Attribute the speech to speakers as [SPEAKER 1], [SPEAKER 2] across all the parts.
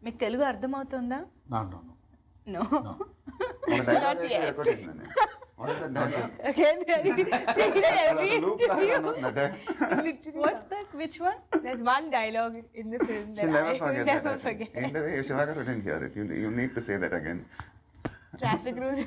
[SPEAKER 1] మీకు తెలుగు అర్థమవుతుందా
[SPEAKER 2] No, no, no.
[SPEAKER 1] No
[SPEAKER 3] ఒక dialogue
[SPEAKER 1] Not
[SPEAKER 3] అయితే
[SPEAKER 1] yet.
[SPEAKER 3] ఎరగొట్టేసింది. What is that dialogue?
[SPEAKER 1] Again, very every
[SPEAKER 3] అదొక loop లాగా
[SPEAKER 1] interview.
[SPEAKER 3] ఉన్న dialogue.
[SPEAKER 1] What's that? Which one? There's one dialogue in the film that
[SPEAKER 3] She'll never
[SPEAKER 1] I
[SPEAKER 3] forget
[SPEAKER 1] will never
[SPEAKER 3] that. I think.
[SPEAKER 1] forget.
[SPEAKER 3] ఏంటది శివ గారు didn't hear it. You, you need to say that again.
[SPEAKER 1] Traffic rules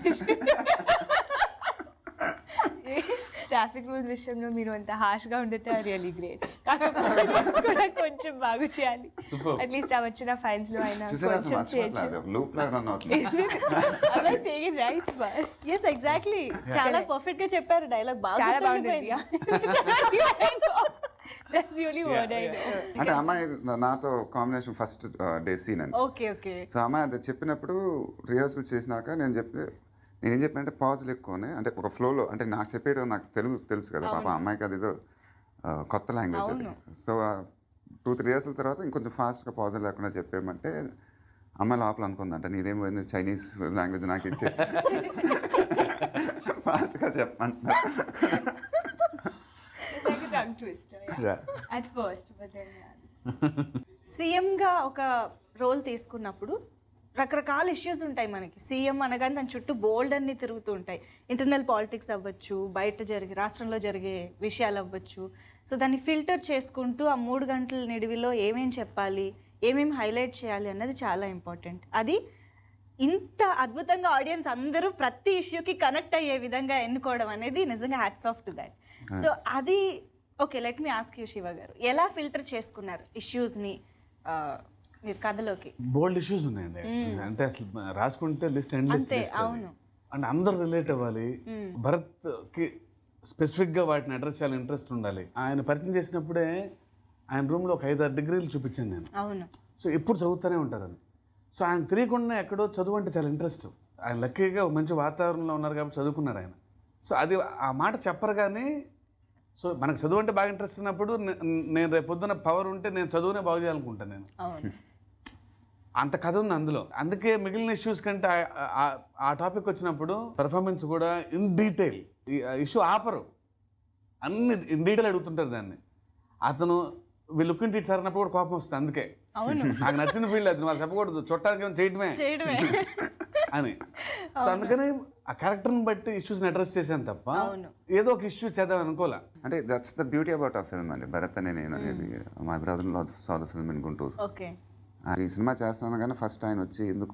[SPEAKER 1] traffic rules విషయంలో మీరు అంత harsh గా ఉండితే really great కాకపోతే rules కూడా కొంచెం బాగు చేయాలి
[SPEAKER 2] Superb.
[SPEAKER 1] అట్లీస్ట్ ఆ వచ్చిన ఫైన్స్ లో అయినా
[SPEAKER 3] చూసారా అసలు
[SPEAKER 1] కొంచెం చేయొచ్చు
[SPEAKER 3] మర్చిపోవట్లేదు లూప్ లాగా రన్ అవుతుంది
[SPEAKER 1] అలా సేయింగ్ రైట్
[SPEAKER 4] ఎస్ ఎగ్జాక్ట్లీ చాలా పర్ఫెక్ట్ గా చెప్పారు డైలాగ్ బాగా
[SPEAKER 1] చాలా
[SPEAKER 4] గుర్తుండిపోయింది.
[SPEAKER 1] బాగుంది that's the only word I know
[SPEAKER 3] అంటే అమ్మాయి నాతో కాంబినేషన్ ఫస్ట్ డే సీన్ అండి
[SPEAKER 4] ఓకే ఓకే
[SPEAKER 3] సో అమ్మాయి అది చెప్పినప్పుడు రిహర్సల్ చేసినాక నేను చెప్పి నేను ఏం చెప్పినంటే పాజులు ఎక్కువనే అంటే ఒక ఫ్లోలో అంటే నాకు చెప్పేయడం నాకు తెలుగు తెలుసు కదా పాప అమ్మాయికి అది ఏదో ఆ, కొత్త లాంగ్వేజ్ అది సో టూ త్రీ ఇయర్స్ తర్వాత ఇంకొంచెం ఫాస్ట్గా పాజులు లేకుండా చెప్పేయమంటే అమ్మాయి లోపల అనుకుంది అంటే నీదేం పోయింది చైనీస్ లాంగ్వేజ్ నాకు ఇచ్చేసి ఫాస్ట్గా చెప్పమంటున్నారు
[SPEAKER 1] like a tongue twister yeah.
[SPEAKER 2] Yeah.
[SPEAKER 1] at first but then yeah.
[SPEAKER 4] CM గా ఒక రోల్ తీసుకున్నప్పుడు రకరకాల ఇష్యూస్ ఉంటాయి మనకి సీఎం అనగానే దాని చుట్టూ బోల్డ్ అన్ని తిరుగుతూ ఉంటాయి ఇంటర్నల్ పాలిటిక్స్ అవ్వచ్చు బయట జరిగే రాష్ట్రంలో జరిగే విషయాలు అవ్వచ్చు సో దాన్ని ఫిల్టర్ చేసుకుంటూ ఆ మూడు గంటల నిడివిలో ఏమేం చెప్పాలి ఏమేమి హైలైట్ చేయాలి అన్నది చాలా ఇంపార్టెంట్ అది ఇంత అద్భుతంగా ఆడియన్స్ అందరూ ప్రతి ఇష్యూకి కనెక్ట్ అయ్యే విధంగా ఎన్నుకోవడం అనేది నిజంగా hats off to that so అది okay let me ask you Shiva garu ఎలా ఫిల్టర్ చేసుకున్నారు ఇష్యూస్ని మీరు కథలోకి
[SPEAKER 2] బోల్డ్ ఇష్యూస్ ఉన్నాయండి అంటే అసలు రాసుకుంటే లిస్ట్ ఎండ్లెస్
[SPEAKER 4] అంతే,
[SPEAKER 2] లిస్ట్
[SPEAKER 4] అవును.
[SPEAKER 2] అంటే అందరు రిలేట్ అవ్వాలి భరత్ కి స్పెసిఫిక్ గా వాటిని అడ్రస్ చేయాలని ఇంట్రెస్ట్ ఉండాలి ఆయన పరిచయం చేసినప్పుడే ఆయన రూమ్ లో ఒక ఐదు ఆరు డిగ్రీలు చూపించాను నేను
[SPEAKER 4] అవును
[SPEAKER 2] సో ఎప్పుడు చదువుతూనే ఉంటారు అది సో ఆయన తెలియకుండా ఎక్కడో చదువు అంటే చాలా ఇంట్రెస్ట్ ఆయన లక్కీగా ఒక మంచి వాతావరణంలో ఉన్నారు కాబట్టి చదువుకున్నారు ఆయన సో అది ఆ మాట చెప్పరు కానీ సో మనకు చదువు అంటే బాగా ఇంట్రెస్ట్ ఉన్నప్పుడు నే- నేను రేపు పొద్దున పవర్ ఉంటే నేను చదువునే బాగు చేయాలనుకుంటాను నేను
[SPEAKER 4] అవును
[SPEAKER 2] అంత కథ ఉంది అందులో అందుకే మిగిలిన ఇష్యూస్ కంటే ఆ- ఆ- ఆ టాపిక్ వచ్చినప్పుడు పెర్ఫార్మెన్స్ కూడా ఇన్ డీటెయిల్ ఇష్యూ ఆపరు అన్ని ఇన్ డీటెయిల్ అడుగుతుంటారు దాన్ని అతను వీళ్ళు లుక్ ఇంటి సార్ అన్నప్పుడు కూడా కోపం వస్తుంది అందుకే నాకు నచ్చిన ఫీల్డ్ అది వాళ్ళు చెప్పకూడదు చుట్టానికి ఏమైనా చేయడమే
[SPEAKER 4] చేయడమే
[SPEAKER 2] అని సో అందుకని ఆ క్యారెక్టర్ని బట్టి ఇష్యూస్ని అడ్రస్ చేశాను తప్ప ఏదో ఒక ఇష్యూ చేద్దాం అనుకోలే
[SPEAKER 3] అంటే దట్స్ ద బ్యూటీ అబౌట్ ఆ ఫిల్మ్ అండి భరత్ అనే నేను అనేది మై బ్రదర్ లో saw the film in Guntur
[SPEAKER 4] okay
[SPEAKER 3] ఆ, ఈ సినిమా చేస్తున్నాను కానీ ఫస్ట్ ఆయన వచ్చి ఎందుకు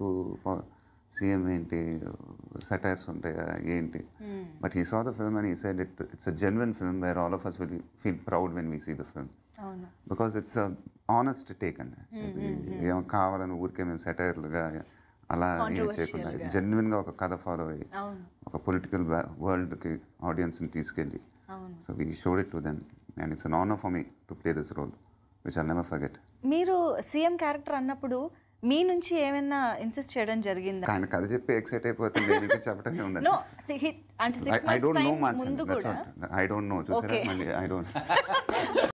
[SPEAKER 3] సీఎం ఏంటి సెటైర్స్ ఉంటాయా ఏంటి బట్ ఈ సా ద ఫిల్మ్ అని ఈ side it it's a genuine film where all of us will feel proud when we see the film
[SPEAKER 4] అవును
[SPEAKER 3] బికాస్ ఇట్స్ ఆనెస్ట్ టేక్ అండి ఇది ఏమో కావాలని ఊరికే మేము సెటైర్లుగా అలా ఏం చేయకుండా ఇట్స్ జెన్యున్గా ఒక కథ ఫాలో అయ్యి
[SPEAKER 4] అవును
[SPEAKER 3] ఒక పొలిటికల్ వరల్డ్కి ఆడియన్స్ని తీసుకెళ్ళి so we showed it to then and it's an honour for me to play this role which I never forget
[SPEAKER 4] మీరు సీఎం క్యారెక్టర్ అన్నప్పుడు మీ నుంచి ఏమైనా ఇన్సిస్ట్ చేయడం జరిగిందా
[SPEAKER 3] ఆయన కథ చెప్పి ఎక్సైట్ అయిపోతే నేను ఇంకా చెప్పడమే ఉందండి
[SPEAKER 4] నో హిట్ అంటే six
[SPEAKER 3] I don't know
[SPEAKER 4] months
[SPEAKER 3] much
[SPEAKER 4] ముందు కూడా
[SPEAKER 3] ఐ డోంట్ నో చూసారా
[SPEAKER 4] Okay.
[SPEAKER 3] మళ్ళీ ఐ డోంట్